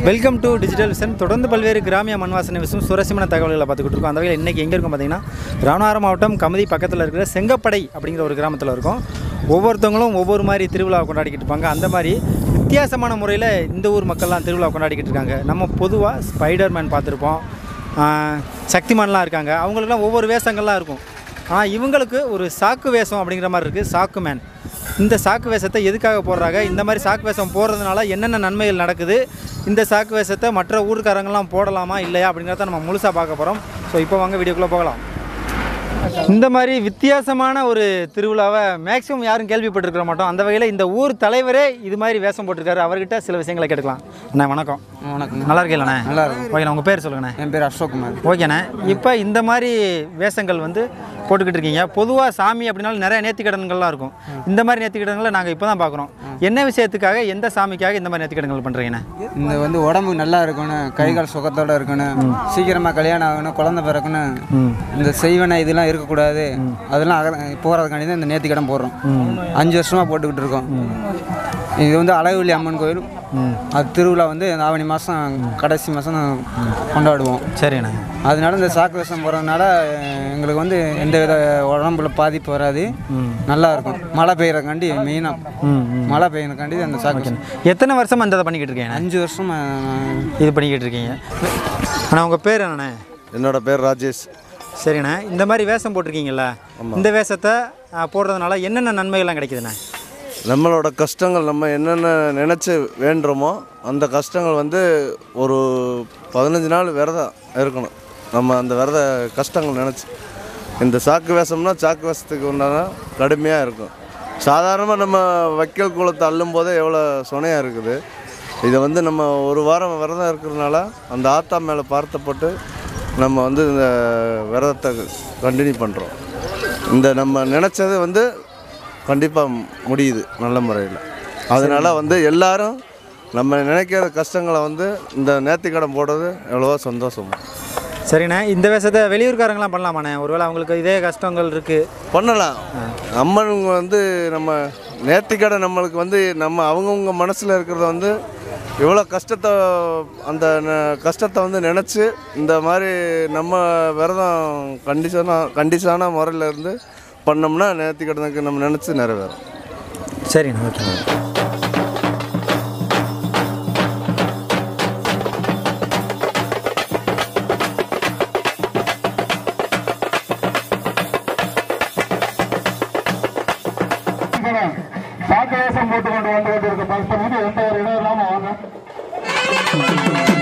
welcome to digital vision தொடர்ந்து பல்வேறு கிராமிய மண்வாசனை விஷயம் சுரசிமன தகவல்களை பார்த்துக்கிட்டு இருக்கோம் அந்த வகையில் இன்றைக்கி எங்கே இருக்கும் பார்த்தீங்கன்னா ராமநாதபுரம் மாவட்டம் கமதி பக்கத்தில் இருக்கிற செங்கப்படை அப்படிங்கிற ஒரு கிராமத்தில் இருக்கும் ஒவ்வொருத்தவங்களும் ஒவ்வொரு மாதிரி திருவிழா கொண்டாடிக்கிட்டு இருப்பாங்க அந்த மாதிரி வித்தியாசமான முறையில் இந்த ஊர் மக்கள்லாம் திருவிழா கொண்டாடிக்கிட்டு இருக்காங்க நம்ம பொதுவாக ஸ்பைடர்மேன் பார்த்துருப்போம் ஆஹ், சக்திமான்லாம் இருக்காங்க அவங்களுக்குலாம் ஒவ்வொரு வேஷங்கள்லாம் இருக்கும் ஆனால் இவங்களுக்கு ஒரு சாக்கு வேஷம் அப்படிங்கிற மாதிரி இருக்குது சாக்கு மேன் இந்த சாக்கு வேஷத்தை எதுக்காக போடுறாங்க இந்த மாதிரி சாக்கு வேஷம் போடுறதுனால என்னென்ன நன்மைகள் நடக்குது இந்த சாக்கு வேஷத்தை மற்ற ஊருக்காரங்கெல்லாம் போடலாமா இல்லையா அப்படிங்கிறத நம்ம முழுசாக பார்க்க போகிறோம் ஸோ இப்போ வாங்க வீடியோக்குள்ளே போகலாம் இந்த மாதிரி வித்தியாசமான ஒரு திருவிழாவை மேக்ஸிமம் யாரும் கேள்விப்பட்டிருக்க மாட்டோம் அந்த வகையில் இந்த ஊர் தலைவரே இது மாதிரி வேஷம் போட்டிருக்காரு அவர்கிட்ட சில விஷயங்களை கேட்டுக்கலாம் அண்ணா வணக்கம் வணக்கம் நல்லா இருக்கீங்களாண்ணே நல்லா இருக்கும் ஓகேண்ணா உங்கள் பேர் சொல்லுங்கண்ணே என் பேர் அசோக்குமார் ஓகேண்ணே இப்போ இந்த மாதிரி வேஷங்கள் வந்து போட்டுக்கிட்டு இருக்கீங்க பொதுவாக சாமி அப்படின்னாலும் நிறைய நேர்த்திக்கடன்கள்லாம் இருக்கும் இந்த மாதிரி நேர்த்திக்கடன்களை நாங்கள் இப்போ தான் பார்க்குறோம் என்ன விஷயத்துக்காக எந்த சாமிக்காக இந்த மாதிரி நேர்த்திக்கடன்கள் பண்ணுறீங்கண்ணே இந்த வந்து உடம்பு நல்லா இருக்கணும் கை கால் சுகத்தோட இருக்கணும் சீக்கிரமாக கல்யாணம் ஆகணும் குழந்தை பிறக்கணும் இந்த செய்வனை இதெல்லாம் இருக்கக்கூடாது அதெல்லாம் அக போகிறதுக்காண்டி தான் இந்த நேர்த்திக்கடன் போடுறோம் அஞ்சு வருஷமாக போட்டுக்கிட்டு இருக்கோம் இது வந்து அழகுவலி அம்மன் கோயில் அது திருவிழா வந்து இந்த ஆவணி மாதம் கடைசி மாதம் கொண்டாடுவோம் சரிண்ணே அதனால இந்த சாக்கு வேஷம் போடுறதுனால எங்களுக்கு வந்து எந்த வித உடம்புல பாதிப்பு வராது நல்லா இருக்கும் மழை பெய்யறதுக்காண்டி மெயினாக ம் ம் மழை பெய்யறதுக்காண்டி அந்த சாக்கு வேஷம் எத்தனை வருஷமா இந்த இதை பண்ணிக்கிட்டு இருக்கீங்க அஞ்சு வருஷம் இது பண்ணிக்கிட்டு இருக்கீங்க அண்ணா உங்கள் பேர் என்னண்ணே என்னோட பேர் ராஜேஷ் சரிண்ணே இந்த மாதிரி வேஷம் போட்டிருக்கீங்கல்ல இந்த வேஷத்தை ஆ, போடுறதுனால என்னென்ன நன்மைகள்லாம் கிடைக்குதுண்ணே நம்மளோட கஷ்டங்கள் நம்ம என்னென்ன நினச்சி வேண்டுறோமோ அந்த கஷ்டங்கள் வந்து ஒரு பதினஞ்சு நாள் விரதம் இருக்கணும் நம்ம அந்த விரத கஷ்டங்கள் நினச்சி இந்த சாக்கு வேஷம்னா சாக்கு வேஷத்துக்கு உண்டான கடுமையாக இருக்கும் சாதாரணமாக நம்ம வைக்கல் குளத்தை அள்ளும் போதே எவ்வளோ சொனையாக இருக்குது இதை வந்து நம்ம ஒரு வாரம் விரதம் இருக்கிறதுனால அந்த ஆத்தா மேலே பார்த்தப்பட்டு நம்ம வந்து இந்த விரதத்தை கண்டினியூ பண்ணுறோம் இந்த நம்ம நினச்சது வந்து கண்டிப்பாக முடியுது நல்ல முறையில் அதனால் வந்து எல்லாரும் நம்ம நினைக்கிற கஷ்டங்களை வந்து இந்த நேர்த்திக்கடன் போடுறது எவ்வளவோ சந்தோஷம் சரிண்ணே இந்த வேஷத்தை வெளியூர்காரங்களாம் பண்ணலாமாண்ணே ஒருவேளை அவங்களுக்கு இதே கஷ்டங்கள் இருக்குது பண்ணலாம் அம்மனுங்க வந்து நம்ம நேர்த்திக்கடன் நம்மளுக்கு வந்து நம்ம அவங்கவுங்க மனசில் இருக்கிறத வந்து எவ்வளோ கஷ்டத்தை அந்த ந- கஷ்டத்தை வந்து நினச்சி இந்த மாதிரி நம்ம விரதம் கண்டிஷனாக கண்டிஷனான முறையில் இருந்து பண்ணோம்னா நேர்த்திக்கடனுக்கு நம்ம நினச்சி நிறைவேறும் சரிண்ணே ஓகே சாக்கு வேஷம் போட்டு கொண்டு வந்து கொண்டிருக்க பக்தனுக்கு எந்த ஒரு இடம் இல்லாமல் வாங்க